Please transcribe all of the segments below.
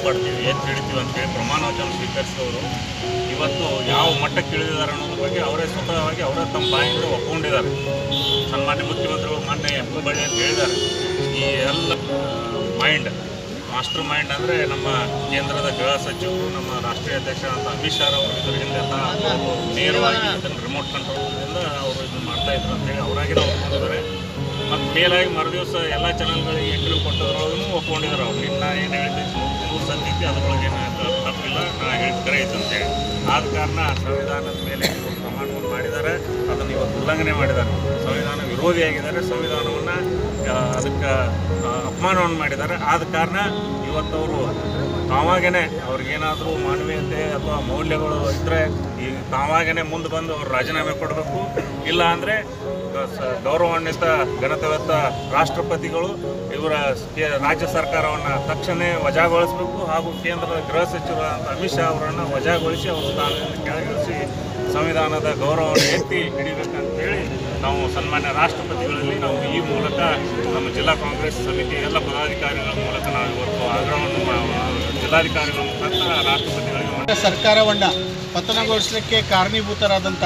ಕಾಪಾಡ್ತೀವಿ ಎತ್ತಿ ಹಿಡಿತೀವಿ ಅಂತೇಳಿ ಪ್ರಮಾಣ ವಚನ ಸ್ವೀಕರಿಸಿದವರು ಇವತ್ತು ಯಾವ ಮಟ್ಟಕ್ಕೆ ಇಳಿದಿದ್ದಾರೆ ಅನ್ನೋದ್ರ ಬಗ್ಗೆ ಅವರೇ ಸ್ವತಃವಾಗಿ ಅವರೇ ತಮ್ಮ ಬಾಯಿಂದ ಒಪ್ಕೊಂಡಿದ್ದಾರೆ ಸನ್ಮಾನ್ಯ ಮುಖ್ಯಮಂತ್ರಿಗಳು ಮೊನ್ನೆ ಹುಬ್ಬಳ್ಳಿ ಅಂತ ಹೇಳಿದ್ದಾರೆ ಈ ಎಲ್ಲ ಮೈಂಡ್ ಮಾಸ್ಟರ್ ಮೈಂಡ್ ಅಂದರೆ ನಮ್ಮ ಕೇಂದ್ರದ ಗೃಹ ಸಚಿವರು ನಮ್ಮ ರಾಷ್ಟ್ರೀಯ ಅಧ್ಯಕ್ಷ ಅಂತ ಅಮಿತ್ ಶಾ ಅವರು ಇದ್ರ ಹಿಂದೆಲ್ಲ ಅವರು ನೇರವಾಗಿ ಇದನ್ನು ರಿಮೋಟ್ ಕಂಟ್ರೋಲ್ದಿಂದ ಅವರು ಇದನ್ನು ಮಾಡ್ತಾ ಇದ್ರು ಅಂತೇಳಿ ಅವರಾಗಿರೋ ಒಪ್ಕೊಂಡಿದ್ದಾರೆ ಮತ್ತು ಮೇಲಾಗಿ ಮರುದಿವಸ ಎಲ್ಲ ಚಾನಲ್ಗಳಿಗೆ ಇಂಟರ್ವ್ಯೂ ಕೊಟ್ಟದ್ರೊಳಗೂ ಒಪ್ಕೊಂಡಿದ್ದಾರೆ ಅವ್ರು ನಿನ್ನ ಏನು ಹೇಳಿದ್ದೆ ನೂರು ಸತ್ಯಕ್ಕೆ ಅದ್ರೊಳಗೆ ಏನು ತಪ್ಪಿಲ್ಲ ನಾ ಹೇಳಿದ ಕರೆ ಐತೆ ಅಂತೇಳಿ ಆದ ಕಾರಣ ಸಂವಿಧಾನದ ಮೇಲೆ ಇವರು ಪ್ರಮಾಣವನ್ನು ಮಾಡಿದ್ದಾರೆ ಅದನ್ನು ಇವತ್ತು ಉಲ್ಲಂಘನೆ ಮಾಡಿದ್ದಾರೆ ಸಂವಿಧಾನ ವಿರೋಧಿಯಾಗಿದ್ದಾರೆ ಸಂವಿಧಾನವನ್ನು ಅದಕ್ಕೆ ಆ, ಅಪಮಾನವನ್ನು ಮಾಡಿದ್ದಾರೆ ಆದ ಕಾರಣ ಇವತ್ತವರು ತಾವಾಗೇನೆ ಅವ್ರಿಗೇನಾದರೂ ಮಾನವೀಯತೆ ಅಥವಾ ಮೌಲ್ಯಗಳು ಇದ್ದರೆ ಈ ತಾವಾಗೇನೆ ಮುಂದೆ ಬಂದು ಅವ್ರು ರಾಜೀನಾಮೆ ಕೊಡಬೇಕು ಇಲ್ಲ ಅಂದರೆ ಗೌರವಾನ್ವಿತ ಘನತೆವೆತ್ತ ರಾಷ್ಟ್ರಪತಿಗಳು ಇವರ ಕೆ- ರಾಜ್ಯ ಸರ್ಕಾರವನ್ನು ತಕ್ಷಣ ವಜಾಗೊಳಿಸಬೇಕು ಹಾಗೂ ಕೇಂದ್ರದ ಗೃಹ ಸಚಿವರಾದಂಥ ಅಮಿತ್ ಶಾ ಅವರನ್ನು ವಜಾಗೊಳಿಸಿ ಅವರ ಸ್ಥಾನದಿಂದ ಕೆಳಗಿಳಿಸಿ ಸಂವಿಧಾನದ ಗೌರವವನ್ನು ಎತ್ತಿ ಹಿಡಿಬೇಕಂತೇಳಿ ನಾವು ಸನ್ಮಾನ್ಯ ರಾಷ್ಟ್ರಪತಿಗಳಲ್ಲಿ ನಾವು ಈ ಮೂಲಕ ನಮ್ಮ ಜಿಲ್ಲಾ ಕಾಂಗ್ರೆಸ್ ಸಮಿತಿ ಎಲ್ಲ ಪದಾಧಿಕಾರಿಗಳ ಮೂಲಕ ನಾವು ಇವತ್ತು ಆಗ್ರಹವನ್ನು ಮಾ- ಜಿಲ್ಲಾಧಿಕಾರಿಗಳ ಮುಖಾಂತರ ರಾಷ್ಟ್ರಪತಿಗಳಿಗೆ ಮನವಿ ಸರ್ಕಾರವನ್ನು ಪತನಗೊಳಿಸಲಿಕ್ಕೆ ಕಾರಣೀಭೂತರಾದಂಥ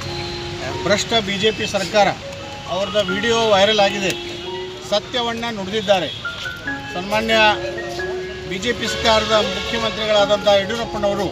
ಭ್ರಷ್ಟ ಬಿ ಜೆ ಪಿ ಸರ್ಕಾರ ಅವ್ರದ್ದು ವಿಡಿಯೋ ವೈರಲ್ ಆಗಿದೆ ಸತ್ಯವನ್ನು ನುಡಿದಿದ್ದಾರೆ ಸನ್ಮಾನ್ಯ ಬಿ ಜೆ ಪಿ ಸರ್ಕಾರದ ಮುಖ್ಯಮಂತ್ರಿಗಳಾದಂಥ ಯಡಿಯೂರಪ್ಪನವರು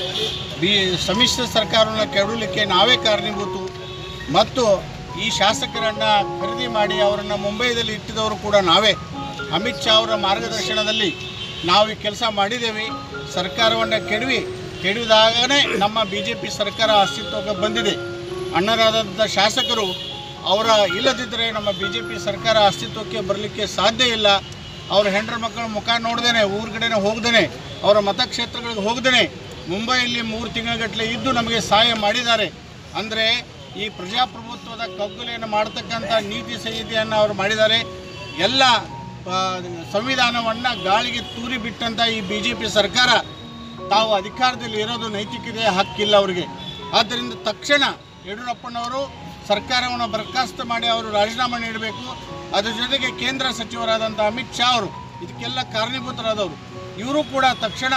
ಬಿ ಸಮ್ಮಿಶ್ರ ಸರ್ಕಾರವನ್ನು ಕೆಡವಲಿಕ್ಕೆ ನಾವೇ ಕಾರಣೀಭೂತು ಮತ್ತು ಈ ಶಾಸಕರನ್ನು ಖರೀದಿ ಮಾಡಿ ಅವರನ್ನು ಮುಂಬೈದಲ್ಲಿ ಇಟ್ಟಿದವರು ಕೂಡ ನಾವೇ ಅಮಿತ್ ಶಾ ಅವರ ಮಾರ್ಗದರ್ಶನದಲ್ಲಿ ನಾವು ಈ ಕೆಲಸ ಮಾಡಿದ್ದೇವೆ ಸರ್ಕಾರವನ್ನು ಕೆಡವಿ ಕೆಡವಿದಾಗನೇ ನಮ್ಮ ಬಿ ಜೆ ಪಿ ಸರ್ಕಾರ ಅಸ್ತಿತ್ವಕ್ಕೆ ಬಂದಿದೆ ಅಣ್ಣರಾದಂಥ ಶಾಸಕರು ಅವರ ಇಲ್ಲದಿದ್ದರೆ ನಮ್ಮ ಬಿ ಜೆ ಪಿ ಸರ್ಕಾರ ಅಸ್ತಿತ್ವಕ್ಕೆ ಬರಲಿಕ್ಕೆ ಸಾಧ್ಯ ಇಲ್ಲ ಅವ್ರ ಹೆಂಡ್ರ ಮಕ್ಕಳ ಮುಖ ನೋಡ್ದೇನೆ ಊರ್ಗಡೆನೆ ಹೋಗ್ದೇನೆ ಅವರ ಮತಕ್ಷೇತ್ರಗಳಿಗೆ ಹೋಗ್ದೇನೆ ಮುಂಬೈಯಲ್ಲಿ ಮೂರು ತಿಂಗಳಗಟ್ಟಲೆ ಇದ್ದು ನಮಗೆ ಸಹಾಯ ಮಾಡಿದ್ದಾರೆ ಅಂದರೆ ಈ ಪ್ರಜಾಪ್ರಭುತ್ವದ ಕಗ್ಗೊಲೆಯನ್ನು ಮಾಡತಕ್ಕಂಥ ನೀತಿ ಸಂಹಿತೆಯನ್ನು ಅವರು ಮಾಡಿದ್ದಾರೆ ಎಲ್ಲ ಆ, ಸಂವಿಧಾನವನ್ನು ಗಾಳಿಗೆ ತೂರಿ ಬಿಟ್ಟಂಥ ಈ ಬಿ ಜೆ ಪಿ ಸರ್ಕಾರ ತಾವು ಅಧಿಕಾರದಲ್ಲಿ ಇರೋದು ನೈತಿಕತೆ ಹಕ್ಕಿಲ್ಲ ಅವರಿಗೆ ಆದ್ದರಿಂದ ತಕ್ಷಣ ಯಡಿಯೂರಪ್ಪನವರು ಸರ್ಕಾರವನ್ನು ಬರಖಾಸ್ತು ಮಾಡಿ ಅವರು ರಾಜೀನಾಮೆ ನೀಡಬೇಕು ಅದ್ರ ಜೊತೆಗೆ ಕೇಂದ್ರ ಸಚಿವರಾದಂಥ ಅಮಿತ್ ಶಾ ಅವರು ಇದಕ್ಕೆಲ್ಲ ಕಾರಣೀಭೂತರಾದವರು ಇವರು ಕೂಡ ತಕ್ಷಣ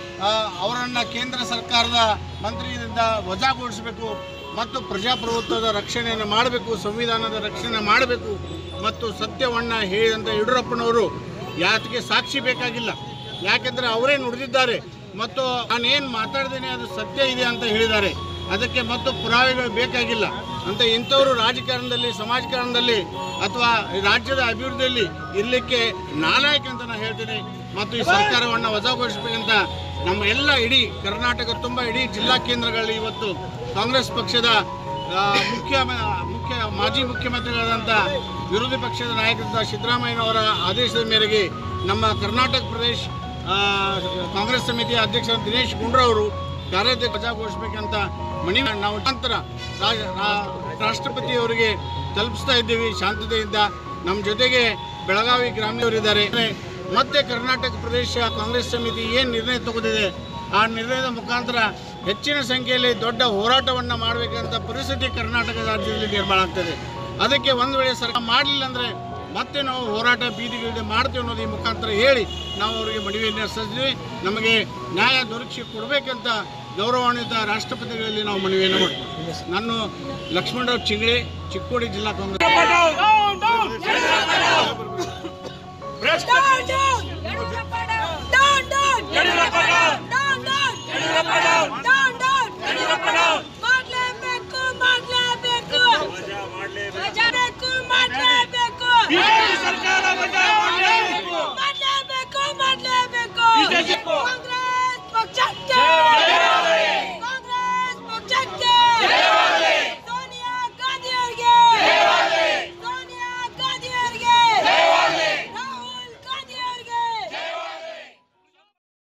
ಅವರನ್ನು ಕೇಂದ್ರ ಸರ್ಕಾರದ ಮಂತ್ರಿಯಿಂದ ವಜಾಗೊಳಿಸಬೇಕು ಮತ್ತು ಪ್ರಜಾಪ್ರಭುತ್ವದ ರಕ್ಷಣೆಯನ್ನು ಮಾಡಬೇಕು ಸಂವಿಧಾನದ ರಕ್ಷಣೆ ಮಾಡಬೇಕು ಮತ್ತು ಸತ್ಯವನ್ನು ಹೇಳಿದಂಥ ಯಡಿಯೂರಪ್ಪನವರು ಯಾತಕ್ಕೆ ಸಾಕ್ಷಿ ಬೇಕಾಗಿಲ್ಲ ಯಾಕೆಂದರೆ ಅವರೇ ನುಡಿದಿದ್ದಾರೆ ಮತ್ತು ನಾನೇನು ಮಾತಾಡ್ದೇನೆ ಅದು ಸತ್ಯ ಇದೆ ಅಂತ ಹೇಳಿದ್ದಾರೆ ಅದಕ್ಕೆ ಮತ್ತು ಪುರಾವೆಗಳು ಬೇಕಾಗಿಲ್ಲ ಅಂತ ಇಂಥವರು ರಾಜಕಾರಣದಲ್ಲಿ ಸಮಾಜಕಾರಣದಲ್ಲಿ ಅಥವಾ ರಾಜ್ಯದ ಅಭಿವೃದ್ಧಿಯಲ್ಲಿ ಇರಲಿಕ್ಕೆ ನಾಲಾಯಕ ಅಂತ ನಾನು ಹೇಳ್ತೀನಿ ಮತ್ತು ಈ ಸರ್ಕಾರವನ್ನು ವಜಾಗೊಳಿಸಬೇಕಂತ ನಮ್ಮ ಎಲ್ಲ ಇಡೀ ಕರ್ನಾಟಕ ತುಂಬ ಇಡೀ ಜಿಲ್ಲಾ ಕೇಂದ್ರಗಳಲ್ಲಿ ಇವತ್ತು ಕಾಂಗ್ರೆಸ್ ಪಕ್ಷದ ಆ, ಮುಖ್ಯ ಮುಖ್ಯ ಮಾಜಿ ಮುಖ್ಯಮಂತ್ರಿಗಳಾದಂಥ ವಿರೋಧಿ ಪಕ್ಷದ ನಾಯಕರಾದ ಸಿದ್ದರಾಮಯ್ಯನವರ ಆದೇಶದ ಮೇರೆಗೆ ನಮ್ಮ ಕರ್ನಾಟಕ ಪ್ರದೇಶ ಆ, ಕಾಂಗ್ರೆಸ್ ಸಮಿತಿಯ ಅಧ್ಯಕ್ಷ ದಿನೇಶ್ ಗುಂಡ್ರವರು ಕಾರ್ಯಾಧ್ಯಕ್ಷ ವಜಾಗೊಳಿಸಬೇಕಂತ ಮನವಿ ನಾವು ನಂತರ ರಾ- ರಾ- ರಾಷ್ಟ್ರಪತಿಯವರಿಗೆ ತಲುಪಿಸ್ತಾ ಇದ್ದೀವಿ ಶಾಂತತೆಯಿಂದ ನಮ್ಮ ಜೊತೆಗೆ ಬೆಳಗಾವಿ ಗ್ರಾಮೀಣವರಿದ್ದಾರೆ ಮತ್ತೆ ಕರ್ನಾಟಕ ಪ್ರದೇಶ ಕಾಂಗ್ರೆಸ್ ಸಮಿತಿ ಏನು ನಿರ್ಣಯ ತಗೊಂಡಿದೆ ಆ ನಿರ್ಣಯದ ಮುಖಾಂತರ ಹೆಚ್ಚಿನ ಸಂಖ್ಯೆಯಲ್ಲಿ ದೊಡ್ಡ ಹೋರಾಟವನ್ನು ಮಾಡಬೇಕಂತ ಪರಿಸ್ಥಿತಿ ಕರ್ನಾಟಕ ರಾಜ್ಯದಲ್ಲಿ ನಿರ್ಮಾಣ ಆಗ್ತದೆ ಅದಕ್ಕೆ ಒಂದು ವೇಳೆ ಸರ್ಕಾರ ಮಾಡಲಿಲ್ಲ ಅಂದರೆ ಮತ್ತೆ ನಾವು ಹೋರಾಟ ಬೀದಿಗಿಳಿದು ಮಾಡ್ತೀವಿ ಅನ್ನೋದು ಈ ಮುಖಾಂತರ ಹೇಳಿ ನಾವು ಅವರಿಗೆ ಮನವಿಯನ್ನು ಸಲ್ಲಿಸಿದ್ವಿ ನಮಗೆ ನ್ಯಾಯ ದೊರಕಿಸಿ ಕೊಡಬೇಕಂತ ಗೌರವಾನ್ವಿತ ರಾಷ್ಟ್ರಪತಿಗಳಲ್ಲಿ ನಾವು ಮನವಿಯನ್ನು ಮಾಡ್ತೀವಿ ನಾನು ಲಕ್ಷ್ಮಣರಾವ್ ಚಿಂಗ್ಳೆ ಚಿಕ್ಕೋಡಿ ಜಿಲ್ಲಾ ಕಾಂಗ್ರೆಸ್ ಭ್ರಷ್ಟ